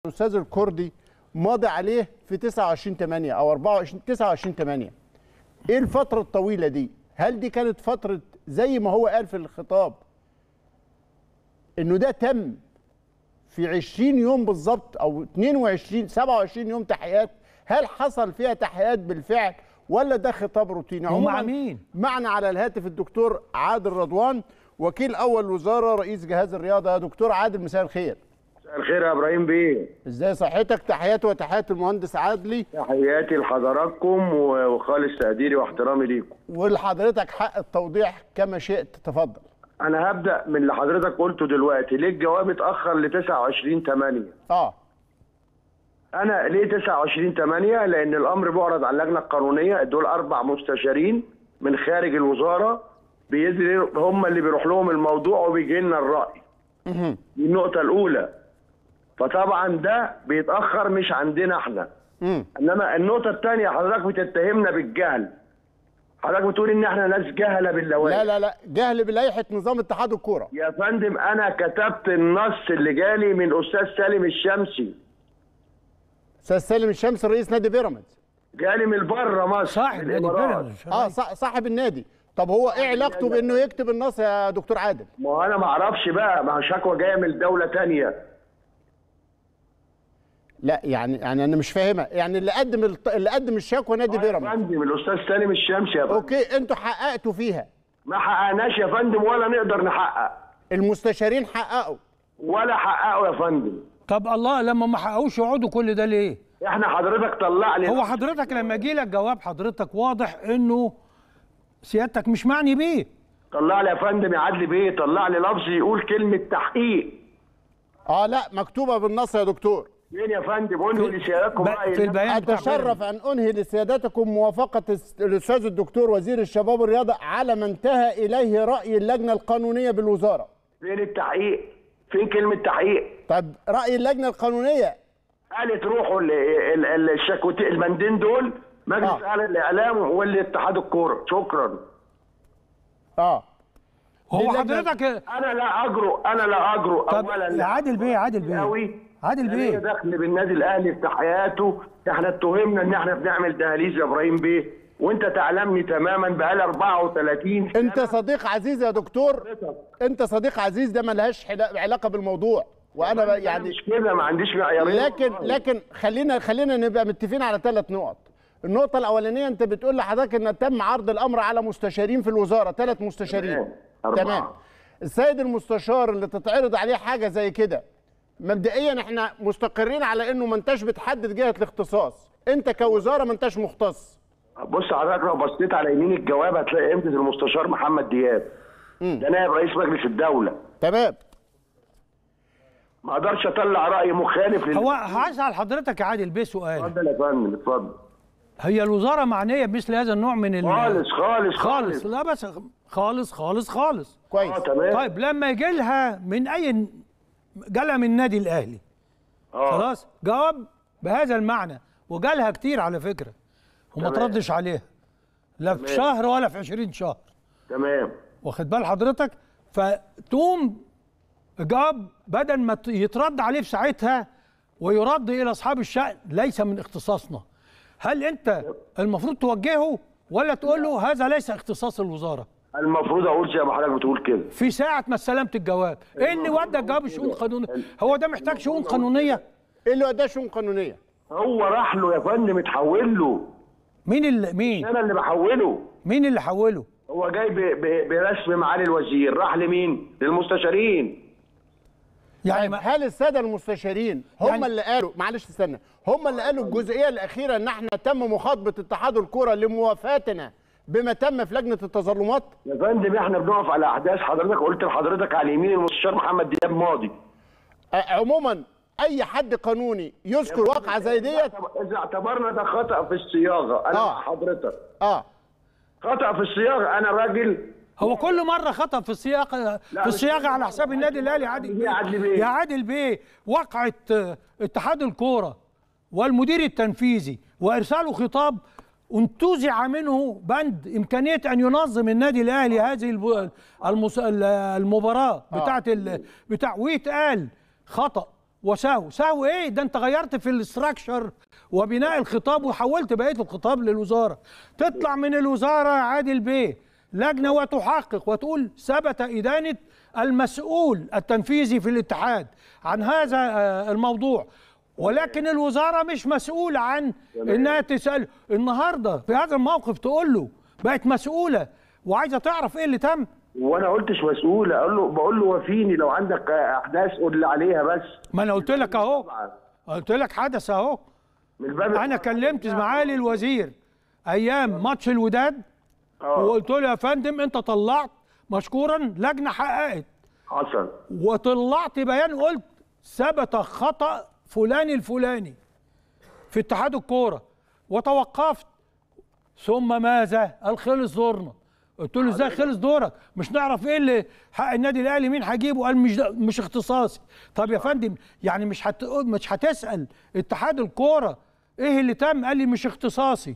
الاستاذ الكردي ماضي عليه في 29 8 او 24 29 8 ايه الفتره الطويله دي هل دي كانت فتره زي ما هو قال في الخطاب انه ده تم في 20 يوم بالظبط او 22 27 يوم تحقيقات هل حصل فيها تحقيقات بالفعل ولا ده خطاب روتيني ومع عموماً مين؟ معنا على الهاتف الدكتور عادل رضوان وكيل اول وزاره رئيس جهاز الرياضه يا دكتور عادل مساء الخير مساء الخير يا ابراهيم بيه ازاي صحتك تحياتي وتحيات المهندس عادلي تحياتي لحضراتكم و- وخالص تقديري واحترامي ليكم ولحضرتك حق التوضيح كما شئت تفضل انا هبدا من اللي حضرتك قلته دلوقتي ليه الجواب اتاخر ل 29 8 اه انا ليه 29 8 لان الامر بيعرض على اللجنه القانونيه دول اربع مستشارين من خارج الوزاره بيدري هم اللي بيروح لهم الموضوع وبيجي لنا الراي دي النقطه الاولى فطبعا ده بيتاخر مش عندنا احنا امم انما النقطه الثانيه حضرتك بتتهمنا بالجهل حضرتك بتقول ان احنا ناس جهله باللوائح لا لا لا جهل بلائحه نظام اتحاد الكوره يا فندم انا كتبت النص اللي جالي من الاستاذ سالم الشمسي استاذ سالم الشمس رئيس نادي بيراميدز جالي من بره مصر صاحب من نادي الإمارات. بيراميدز اه صا- صاحب النادي طب هو ايه علاقته بانه يكتب النص يا دكتور عادل ما هو انا ما اعرفش بقى ما هو شكوى جايه من دوله تانية لا يعني يعني انا مش فاهمها يعني اللي قدم الط- اللي قدم الشكوى نادي يا بيراميدز فندم الاستاذ سالم الشمسي يا فندم اوكي انتوا حققتوا فيها ما حققناش يا فندم ولا نقدر نحقق المستشارين حققوا ولا حققوا يا فندم طب الله لما ما حققوش يقعدوا كل ده ليه؟ احنا حضرتك طلع لي هو حضرتك لما يجي لك جواب حضرتك واضح انه سيادتك مش معني بيه طلع لي يا فندم يا عدلي بيه طلع لي لفظ يقول كلمه تحقيق اه لا مكتوبه بالنص يا دكتور فين يا فندم قولوا لسيادتكم ب- رأي في الناس. البيان بتاع اتشرف ان انهي لسيادتكم موافقه الس- الاستاذ الدكتور وزير الشباب والرياضه على ما انتهى اليه راي اللجنه القانونيه بالوزاره فين التحقيق فين كلمه تحقيق طب راي اللجنه القانونيه قالت روحوا ال- ال- ال- الشكوتين البندين دول مجلس آه. اعلى الاعلام والاتحاد الكوره شكرا اه هو دي لجنة- حضرتك انا لا اجرؤ انا لا اجرؤ طب اولا يا عادل بيه عادل بيه قوي عادل بيه دخل بالنادي الاهلي في تحقيقاته احنا اتهمنا ان احنا بنعمل دهاليز يا ابراهيم بيه وانت تعلمني تماما بقالي 34 سنه انت صديق عزيز يا دكتور انت صديق عزيز ده ملهاش حلا- علاقه بالموضوع وانا ب- يعني مش كده ما عنديش معيارين لكن لكن خلينا خلينا نبقى متفقين على ثلاث نقط النقطة الأولانية أنت بتقول لحضرتك إن تم عرض الأمر على مستشارين في الوزارة ثلاث مستشارين تمام. أربعة. تمام السيد المستشار اللي تتعرض عليه حاجة زي كده مبدئيا احنا مستقرين على انه ما انتش بتحدد جهة الاختصاص انت كوزارة ما انتش مختص بص حضرتك لو بصيت على يمين الجواب هتلاقي قيمه المستشار محمد دياب ده نائب رئيس مجلس الدوله تمام ما اقدرش اطلع راي مخالف لل هو هسأل حضرتك يا عادل بيه سؤال اتفضل يا فندم اتفضل هي الوزارة معنية بمثل هذا النوع من ال خالص خالص خالص لا بس خالص خالص خالص كويس اه تمام طيب لما يجي لها من اي جالها من النادي الاهلي اه خلاص جواب بهذا المعنى وجالها كتير على فكره وما تمام. تردش عليها لا في شهر ولا في 20 شهر تمام واخد بال حضرتك فتقوم جواب بدل ما ت- يترد عليه في ساعتها ويرد الى اصحاب الشأن ليس من اختصاصنا هل انت المفروض توجهه ولا تقول له هذا ليس اختصاص الوزاره المفروض اقول زي ما حضرتك بتقول كده في ساعه ما استلمت الجواب ايه اللي ودى الجواب الشؤون القانونيه هو ده محتاج شؤون قانونيه ايه اللي ده شؤون قانونية هو راح له يا فندم اتحول له مين اللي مين انا اللي بحوله مين اللي حوله هو جاي ب... ب... برسم معالي الوزير راح لمين للمستشارين يعني طيب ما هل الساده المستشارين هم يعني- اللي قالوا معلش استنى هم اللي قالوا الجزئيه الاخيره ان احنا تم مخاطبه اتحاد الكره لموافاتنا بما تم في لجنه التظلمات يا فندم احنا بنقف على احداث حضرتك قلت لحضرتك على اليمين المستشار محمد دياب ماضي آه، عموما اي حد قانوني يذكر واقعه زي ديت اذا اعتبرنا ده خطا في الصياغه انا آه. مع حضرتك اه خطا في الصياغه انا راجل هو كل مره خطأ في السياق في مش الصياغه كده. على حساب النادي الاهلي عادل يا عادل بيه. يا عادل بيه وقعه آه، اتحاد الكوره والمدير التنفيذي وارساله خطاب انتزع منه بند امكانيه ان ينظم النادي الاهلي هذه الب- المس- المباراه بتاعه ال- بتاع ويتقال خطا وسهو سهو ايه ده انت غيرت في الاستراكشر وبناء الخطاب وحولت بقيه الخطاب للوزاره تطلع من الوزاره يا عادل بيه لجنه وتحقق وتقول ثبت ادانه المسؤول التنفيذي في الاتحاد عن هذا آه، الموضوع ولكن الوزاره مش مسؤوله عن انها تسال النهارده في هذا الموقف تقول له بقت مسؤوله وعايزه تعرف ايه اللي تم وانا قلتش مسؤول اقول له بقول له وفيني لو عندك احداث قول لي عليها بس ما انا قلت لك اهو قلت لك حدث اهو من باب انا كلمت معالي الوزير ايام ماتش الوداد آه. وقلت له يا فندم انت طلعت مشكورا لجنه حققت حصل وطلعت بيان قلت ثبت خطا فلان الفلاني في اتحاد الكوره وتوقفت ثم ماذا؟ قال خلص دورنا قلت له ازاي خلص دورك؟ مش نعرف ايه اللي حق النادي الاهلي مين هجيبه؟ قال مش ده- مش اختصاصي. طب يا فندم يعني مش هت... مش هتسال اتحاد الكوره ايه اللي تم؟ قال لي مش اختصاصي.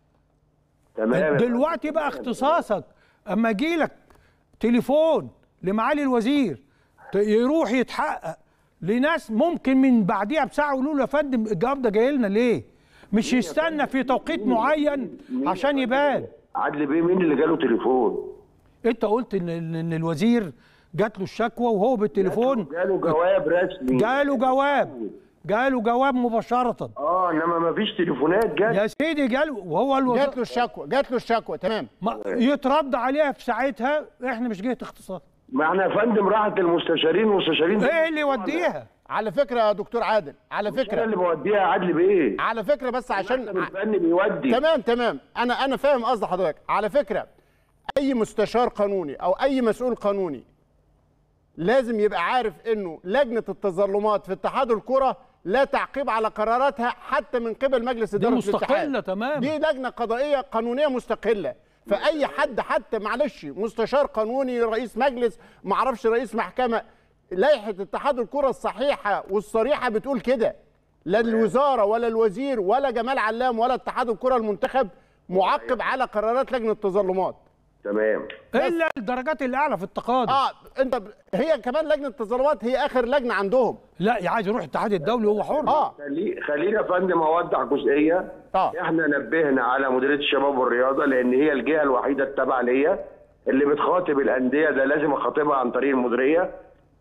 تمام دلوقتي بقى اختصاصك اما اجي لك تليفون لمعالي الوزير ت- يروح يتحقق لناس ممكن من بعديها بساعه يقولوا له يا فندم الجواب ده جاي لنا ليه؟ مش يستنى في توقيت معين عشان يبان عدلي بيه مين اللي جاله تليفون انت قلت ان ان إن الوزير جات له الشكوى وهو بالتليفون جاله جواب رسمي جاله جواب جاله جواب مباشره اه انما ما فيش تليفونات جت يا سيدي جاله وهو الوزير جات له الشكوى جات له الشكوى تمام ما- يترد عليها في ساعتها احنا مش جهه اختصاص ما احنا يا فندم راحت المستشارين والمستشارين ايه اللي يوديها؟ على فكره يا دكتور عادل على انا فكره اللي بوديها عدلي بيه على فكره بس عشان المكتب الفني بيودي تمام تمام انا انا فاهم قصد حضرتك على فكره اي مستشار قانوني او اي مسؤول قانوني لازم يبقى عارف انه لجنه التظلمات في اتحاد الكره لا تعقيب على قراراتها حتى من قبل مجلس اداره مستقلة الاتحاد. تماما. دي لجنه قضائيه قانونيه مستقله فاي حد حتى معلش مستشار قانوني رئيس مجلس معرفش رئيس محكمه لائحه اتحاد الكره الصحيحه والصريحه بتقول كده لا الوزاره ولا الوزير ولا جمال علام ولا اتحاد الكره المنتخب معقب على قرارات لجنه التظلمات تمام الا الدرجات الاعلى في التقاضي اه انت ب- هي كمان لجنه التظلمات هي اخر لجنه عندهم لا عايز يروح الاتحاد الدولي هو حر اه خلي خلينا يا فندم اوضح جزئيه آه. احنا نبهنا على مديريه الشباب والرياضه لان هي الجهه الوحيده التابعه ليا اللي بتخاطب الانديه ده لازم اخاطبها عن طريق المديريه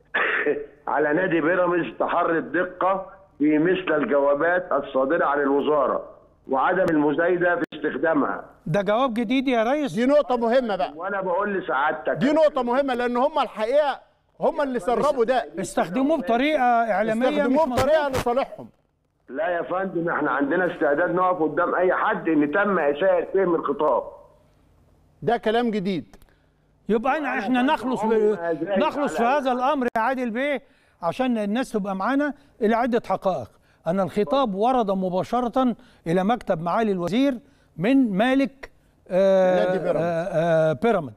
على نادي بيراميدز تحري الدقه في مثل الجوابات الصادره عن الوزاره وعدم المزايده في استخدامها ده جواب جديد يا ريس دي نقطه مهمه بقى وانا بقول لسعادتك دي نقطه مهمه لان هم الحقيقه هم اللي سربوا ده استخدموه بطريقه اعلاميه مش استخدموه مظبوطة. بطريقه لصالحهم لا يا فندم احنا عندنا استعداد نقف قدام اي حد ان تم اساءه فهم الخطاب ده كلام جديد يبقى انا احنا نخلص ب... عمرنا زايد نخلص في على- هذا الامر يا عادل بيه عشان الناس تبقى معانا الى عده حقائق ان الخطاب ورد مباشره الى مكتب معالي الوزير من مالك آه نادي بيراميدز. آه آه بيراميد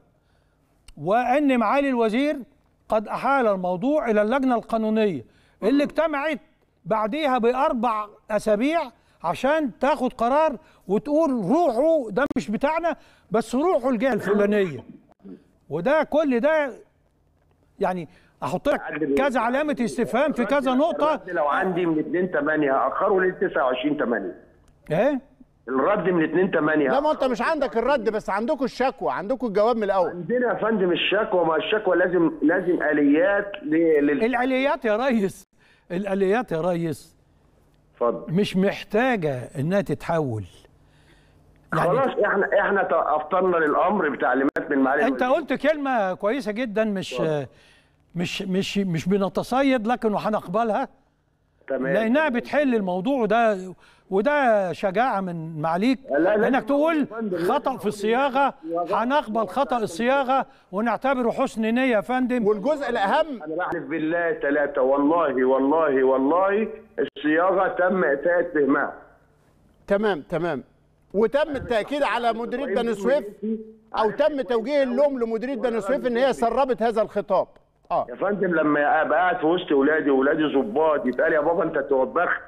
وان معالي الوزير قد احال الموضوع الى اللجنه القانونيه اللي اجتمعت بعديها باربع اسابيع عشان تاخد قرار وتقول روحوا ده مش بتاعنا بس روحوا الجهه الفلانيه وده كل ده يعني احط لك كذا علامه استفهام في كذا نقطه الرد لو عندي من 2 8 هاخره ل 29 8 ايه الرد من 2 8 لا ما انت مش عندك الرد بس عندكم الشكوى عندكم الجواب من الاول عندنا يا فندم الشكوى ما الشكوى لازم لازم اليات ل- لل الاليات يا ريس الاليات يا ريس اتفضل مش محتاجه انها تتحول خلاص احنا احنا افطرنا للامر بتعليمات من معالي انت الوزير. قلت كلمه كويسه جدا مش مش مش مش بنتصيد لكن وهنقبلها تمام لانها بتحل الموضوع وده وده شجاعه من معاليك لا، لا، انك تقول يا فندم، لازم خطا في الصياغه هنقبل خطا الصياغه ونعتبره حسن نيه يا فندم والجزء الاهم انا بحلف بالله ثلاثة والله والله والله الصياغة تم اساءة فهمها تمام تمام وتم التاكيد على مديريه بني سويف او تم توجيه اللوم لمديريه بني سويف ان هي سربت هذا الخطاب اه يا فندم لما ابقى قاعد في وسط اولادي واولادي ظباط يتقال يا بابا انت توبخت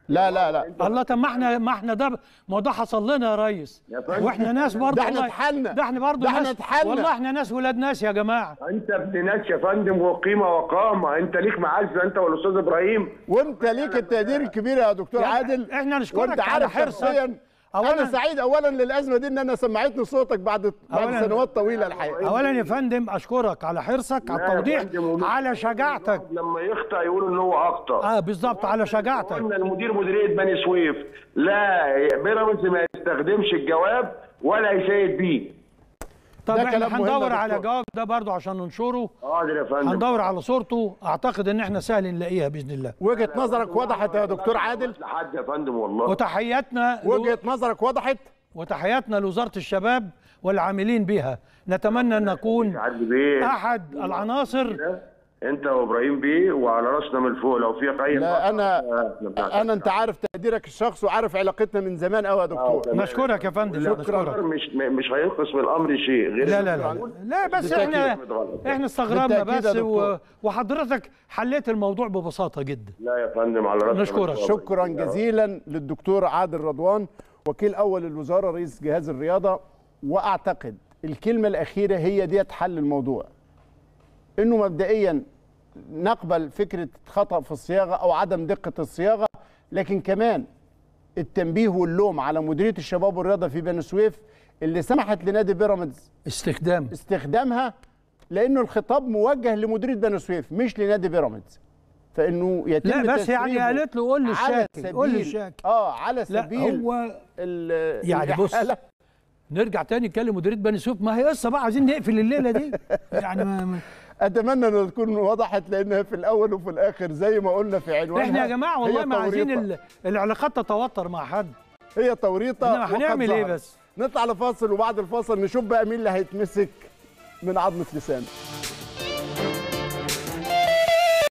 لا لا لا الله طب ما احنا ما احنا ده ما هو ده حصل لنا يا ريس يا فندم. واحنا ناس برضه ده احنا والله. اتحلنا. ده احنا برضه ده احنا ناس اتحلنا. والله احنا ناس ولاد ناس يا جماعه انت ابن ناس يا فندم وقيمه وقامه انت ليك معزه انت والاستاذ ابراهيم وانت ليك التقدير الكبير يا دكتور يعني عادل احنا نشكرك وانت على عارف حرصك. شخصيا أولاً- انا سعيد اولا للازمه دي ان انا سمعتني صوتك بعد بعد أولاً- سنوات طويله الحقيقه اولا يا فندم اشكرك على حرصك على لا يا التوضيح فندم، ومش- على شجاعتك لما يخطأ يقولوا ان هو اخطا اه بالظبط على شجاعتك قلنا المدير مديريه بني سويف لا بيراميدز ما يستخدمش الجواب ولا يسيد بيه طب ده احنا كلام مهم يا هندور على دكتور. جواب ده برضه عشان ننشره حاضر يا فندم هندور على صورته اعتقد ان احنا سهل نلاقيها باذن الله وجهه نظرك وضحت يا دكتور عادل لحد يا فندم والله وتحياتنا وجهه نظرك وضحت وتحياتنا لوزاره الشباب والعاملين بها نتمنى ان نكون عدلي بيه احد العناصر انت وابراهيم بيه وعلى راسنا من فوق لو في اي لا انا إحنا بنعتذر. انا انت عارف تقديرك الشخصي وعارف علاقتنا من زمان قوي يا دكتور تمام. نشكرك يا فندم لا، نشكرك مش مش هينقص من الامر شيء غير لا لا لا لا بس بالتأكيد. احنا احنا استغربنا بالتأكيد يا بس و... دكتور. وحضرتك حليت الموضوع ببساطه جدا لا يا فندم على راسنا نشكرك. من فوق. شكرا جزيلا للدكتور عادل رضوان وكيل اول الوزاره رئيس جهاز الرياضه واعتقد الكلمه الاخيره هي ديت حل الموضوع انه مبدئيا نقبل فكره خطا في الصياغه او عدم دقه الصياغه لكن كمان التنبيه واللوم على مديريه الشباب والرياضه في بني سويف اللي سمحت لنادي بيراميدز استخدام استخدامها لانه الخطاب موجه لمديريه بني سويف مش لنادي بيراميدز فانه يتم لا بس يعني تسريبه قالت له قول له على الشاكل قول له سبيل الشاكل اه على لا سبيل هو ال- يعني بص الإحالة. نرجع تاني نتكلم مديريه بني سويف ما هي قصه بقى عايزين نقفل الليله دي يعني ما ما اتمنى انها تكون وضحت لانها في الاول وفي الاخر زي ما قلنا في عنوانها احنا يا جماعه والله هي ما عايزين توريطة. ال- العلاقات تتوتر مع حد هي توريطه إنما وقد هنعمل إيه ظهرت. بس؟ نطلع لفاصل وبعد الفاصل نشوف بقى مين اللي هيتمسك من عظمه لسانه